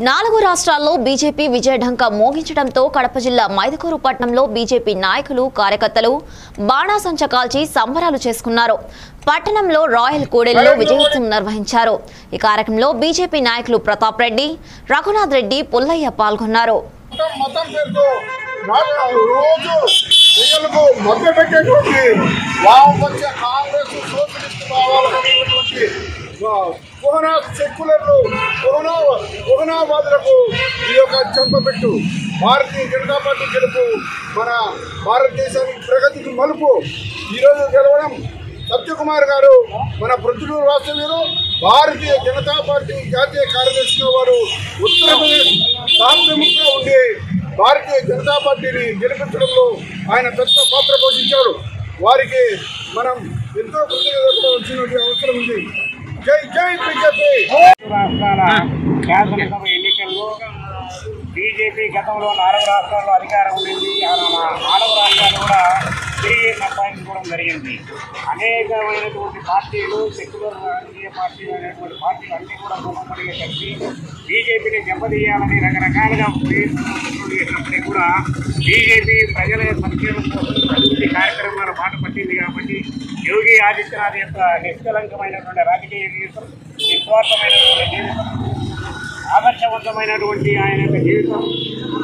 నాలుగు రాష్ట్రాల్లో బీజేపీ విజయఢంకా మోగించడంతో కడప జిల్లా మైదుకూరు పట్టణంలో బీజేపీ నాయకులు కార్యకర్తలు బాణాసంచ కాల్చి సంబరాలు చేసుకున్నారు పట్టణంలో రాయల్ కూడెల్లో విజయోత్సవం నిర్వహించారు ఈ కార్యక్రమంలో బీజేపీ నాయకులు ప్రతాప్ రెడ్డి రఘునాథ్ రెడ్డి పుల్లయ్య పాల్గొన్నారు మతం మతం పేరుతో నాలుగు రోజు ప్రజలకు మధ్య పెట్టేటువంటి వామపక్ష కాంగ్రెస్ సోషలిస్ట్ భావాలకు ఉన్నటువంటి కోహనా సెక్యులర్లు కోహనా కోహనావాదులకు ఈ యొక్క చెంపబెట్టు భారతీయ జనతా పార్టీ గెలుపు మన భారతదేశానికి ప్రగతికి మలుపు ఈరోజు గెలవడం సత్యకుమార్ గారు మన ప్రొద్దుటూరు వాస్తవ్యులు భారతీయ జనతా పార్టీ జాతీయ కార్యదర్శిగా వారు ఉత్తరప్రదేశ్ ప్రాంతంగా ఉండి భారతీయ జనతా పార్టీని గెలిపించడంలో ఆయన పెద్ద పాత్ర పోషించాడు వారికి మనం ఎంతో కృతజ్ఞత వచ్చినటువంటి అవసరం ఉంది జై జై బీజేపీ రాష్ట్రాల శాసనసభ ఎన్నికల్లో బీజేపీ గతంలో నాలుగు రాష్ట్రాల్లో అధికారం ఉండింది ఆ నా- నాలుగు రాష్ట్రాలు కూడా తిరిగి సంపాదించుకోవడం జరిగింది అనేకమైనటువంటి పార్టీలు సెక్యులర్ రాజకీయ పార్టీలు అనేటువంటి పార్టీలు అన్నీ కూడా మూలమడిగా కలిసి బీజేపీని దెబ్బతీయాలని రకరకాలుగా ప్రయత్నాలు చేసినప్పటికీ కూడా బీజేపీ ప్రజల సంక్షేమం కోసం అభివృద్ధి కార్యక్రమాల మాట పట్టింది కాబట్టి యోగి ఆదిత్యనాథ్ యొక్క నిష్కలంకమైనటువంటి రాజకీయ జీవితం నిస్వార్థమైనటువంటి జీవితం ఆదర్శవంతమైనటువంటి ఆయన యొక్క జీవితం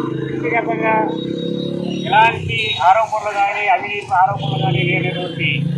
వ్యక్తిగతంగా ఎలాంటి ఆరోపణలు కానీ అవినీతి ఆరోపణలు కానీ లేనటువంటి